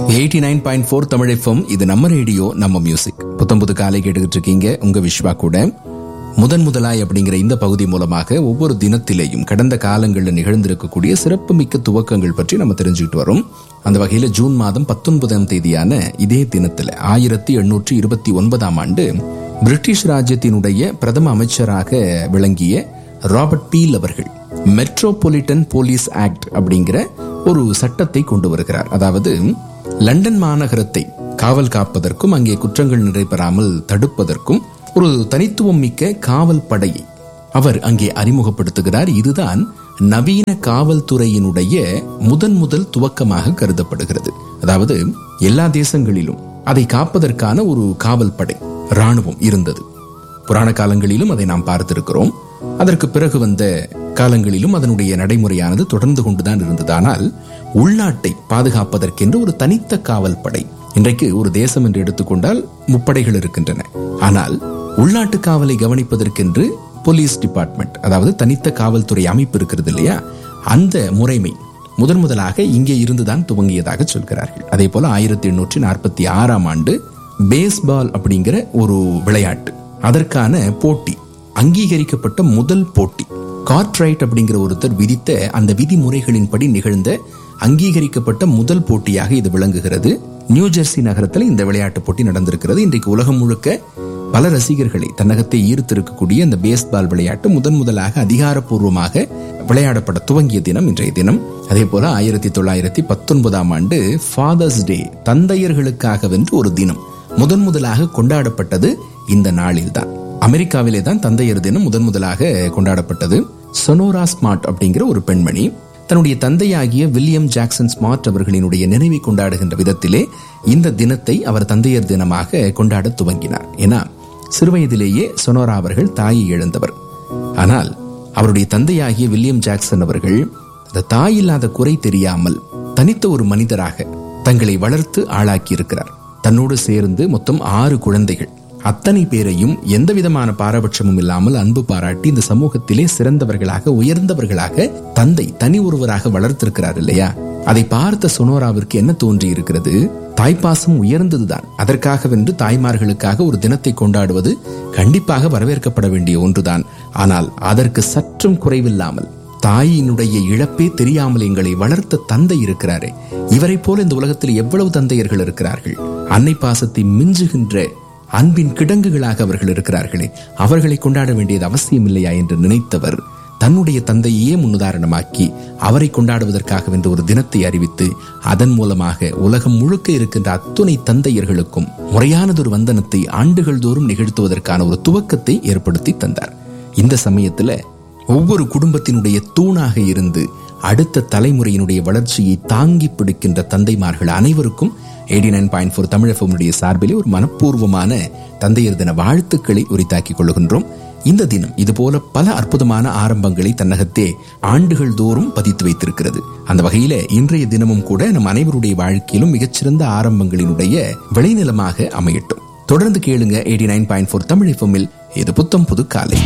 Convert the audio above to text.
eighty nine point four Tamil FM இது நம்ம radio நம்ம மியூசிக் புத்தம் புது காலை கேட்டுக்கிட்டு இருக்கீங்க உங்க விஸ்வா கூட முதன் முதலாய் அப்படிங்கிற இந்த பகுதி மூலமாக ஒவ்வொரு தினத்திலேயும் கடந்த காலங்களில் நிகழ்ந்திருக்கக்கூடிய சிறப்புமிக்க துவக்கங்கள் பற்றி நம்ம தெரிஞ்சுக்கிட்டு வரோம் அந்த வகையில ஜூன் மாதம் பத்தொன்பதாம் தேதியான இதே தினத்தில் ஆயிரத்தி எண்ணூற்றி இருபத்தி ஒன்பதாம் ஆண்டு பிரிட்டிஷ் ராஜ்யத்தினுடைய பிரதம அமைச்சராக விளங்கிய ராபர்ட் பீல் அவர்கள் மெட்ரோபாலிட்டன் போலீஸ் ஆக்ட் அப்படிங்கிற ஒரு சட்டத்தை கொண்டு வருகிறார் அதாவது லண்டன் மாநகரத்தை காவல் காப்பதற்கும் அங்கே குற்றங்கள் நடைபெறாமல் தடுப்பதற்கும் ஒரு தனித்துவம் மிக்க காவல் படையை அவர் அங்கே அறிமுகப்படுத்துகிறார் இதுதான் நவீன காவல்துறையினுடைய முதன் முதல் துவக்கமாக கருதப்படுகிறது அதாவது எல்லா தேசங்களிலும் அதை காப்பதற்கான ஒரு காவல் படை ராணுவம் இருந்தது புராண காலங்களிலும் அதை நாம் பார்த்திருக்கிறோம் அதற்கு பிறகு வந்த காலங்களிலும் அதனுடைய நடைமுறையானது தொடர்ந்து கொண்டுதான் இருந்தது ஆனால் உள்நாட்டை பாதுகாப்பதற்கென்று ஒரு தனித்த காவல் படை இன்றைக்கு ஒரு தேசம் என்று எடுத்துக்கொண்டால் முப்படைகள் இருக்கின்றன ஆனால் உள்நாட்டு காவலை கவனிப்பதற்கென்று போலீஸ் டிபார்ட்மெண்ட் அதாவது தனித்த காவல்துறை அமைப்பு இருக்கிறது இல்லையா அந்த முறைமை முதன் முதலாக இங்கே இருந்துதான் துவங்கியதாக சொல்கிறார்கள் அதே போல ஆயிரத்தி எண்ணூற்றி நாற்பத்தி ஆறாம் ஆண்டு பேஸ்பால் அப்படிங்கிற ஒரு விளையாட்டு அதற்கான போட்டி அங்கீகரிக்கப்பட்ட முதல் போட்டி கார்ட்ரைட் அப்படிங்கிற ஒருத்தர் விதித்த அந்த விதிமுறைகளின்படி நிகழ்ந்த அங்கீகரிக்கப்பட்ட முதல் போட்டியாக இது விளங்குகிறது நியூ ஜெர்சி நகரத்தில் இந்த விளையாட்டு போட்டி நடந்திருக்கிறது இன்றைக்கு உலகம் முழுக்க பல ரசிகர்களை தன்னகத்தை ஈர்த்திருக்கக்கூடிய இந்த பேஸ்பால் விளையாட்டு முதன் முதலாக அதிகாரப்பூர்வமாக விளையாடப்பட துவங்கிய தினம் இன்றைய தினம் அதே போல ஆயிரத்தி தொள்ளாயிரத்தி பத்தொன்பதாம் ஆண்டு ஃபாதர்ஸ் டே தந்தையர்களுக்காகவென்று ஒரு தினம் முதன் முதலாக கொண்டாடப்பட்டது இந்த நாளில்தான் அமெரிக்காவிலே தான் தந்தையர் தினம் முதன் முதலாக கொண்டாடப்பட்டது சொனோரா ஸ்மார்ட் அப்படிங்கிற ஒரு பெண்மணி தன்னுடைய தந்தையாகிய வில்லியம் ஜாக்சன் ஸ்மார்ட் அவர்களினுடைய நினைவை கொண்டாடுகின்ற விதத்திலே இந்த தினத்தை அவர் தந்தையர் தினமாக கொண்டாட துவங்கினார் ஏன்னா சிறுவயதிலேயே சொனோரா அவர்கள் தாயை இழந்தவர் ஆனால் அவருடைய தந்தையாகிய வில்லியம் ஜாக்சன் அவர்கள் அந்த தாய் இல்லாத குறை தெரியாமல் தனித்த ஒரு மனிதராக தங்களை வளர்த்து ஆளாக்கி இருக்கிறார் தன்னோடு சேர்ந்து மொத்தம் ஆறு குழந்தைகள் அத்தனை பேரையும் எந்த விதமான பாரபட்சமும் இல்லாமல் அன்பு பாராட்டி இந்த சமூகத்திலே சிறந்தவர்களாக உயர்ந்தவர்களாக தந்தை தனி ஒருவராக வளர்த்திருக்கிறார் இல்லையா அதை பார்த்த சுனோராவிற்கு என்ன தோன்றி இருக்கிறது தாய்ப்பாசம் உயர்ந்ததுதான் அதற்காகவென்று தாய்மார்களுக்காக ஒரு தினத்தை கொண்டாடுவது கண்டிப்பாக வரவேற்கப்பட வேண்டிய ஒன்றுதான் ஆனால் அதற்கு சற்றும் குறைவில்லாமல் தாயினுடைய இழப்பே தெரியாமல் எங்களை வளர்த்த தந்தை இருக்கிறாரே இவரை போல இந்த உலகத்தில் எவ்வளவு தந்தையர்கள் இருக்கிறார்கள் அன்னை பாசத்தை மிஞ்சுகின்ற அன்பின் கிடங்குகளாக அவர்கள் இருக்கிறார்களே அவர்களை கொண்டாட வேண்டியது அவசியம் இல்லையா என்று நினைத்தவர் தன்னுடைய தந்தையே முன்னுதாரணமாக்கி அவரை கொண்டாடுவதற்காகவென்று ஒரு தினத்தை அறிவித்து அதன் மூலமாக உலகம் முழுக்க இருக்கின்ற அத்துணை தந்தையர்களுக்கும் முறையானதொரு வந்தனத்தை ஆண்டுகள் தோறும் நிகழ்த்துவதற்கான ஒரு துவக்கத்தை ஏற்படுத்தி தந்தார் இந்த சமயத்துல ஒவ்வொரு குடும்பத்தினுடைய தூணாக இருந்து அடுத்த தலைமுறையினுடைய வளர்ச்சியை தாங்கி பிடிக்கின்ற தந்தைமார்கள் அனைவருக்கும் எயிட்டி நைன் பாயிண்ட் ஃபோர் தமிழகமுடைய சார்பிலே ஒரு மனப்பூர்வமான தந்தையர் தின வாழ்த்துக்களை உரித்தாக்கிக் கொள்கின்றோம் இந்த தினம் இதுபோல பல அற்புதமான ஆரம்பங்களை தன்னகத்தே ஆண்டுகள் தோறும் பதித்து வைத்திருக்கிறது அந்த வகையில இன்றைய தினமும் கூட நம் அனைவருடைய வாழ்க்கையிலும் மிகச்சிறந்த ஆரம்பங்களினுடைய விளைநிலமாக அமையட்டும் தொடர்ந்து கேளுங்க eighty nine point four Tamil எஃப்எம்மில் இது புத்தம் புது காலை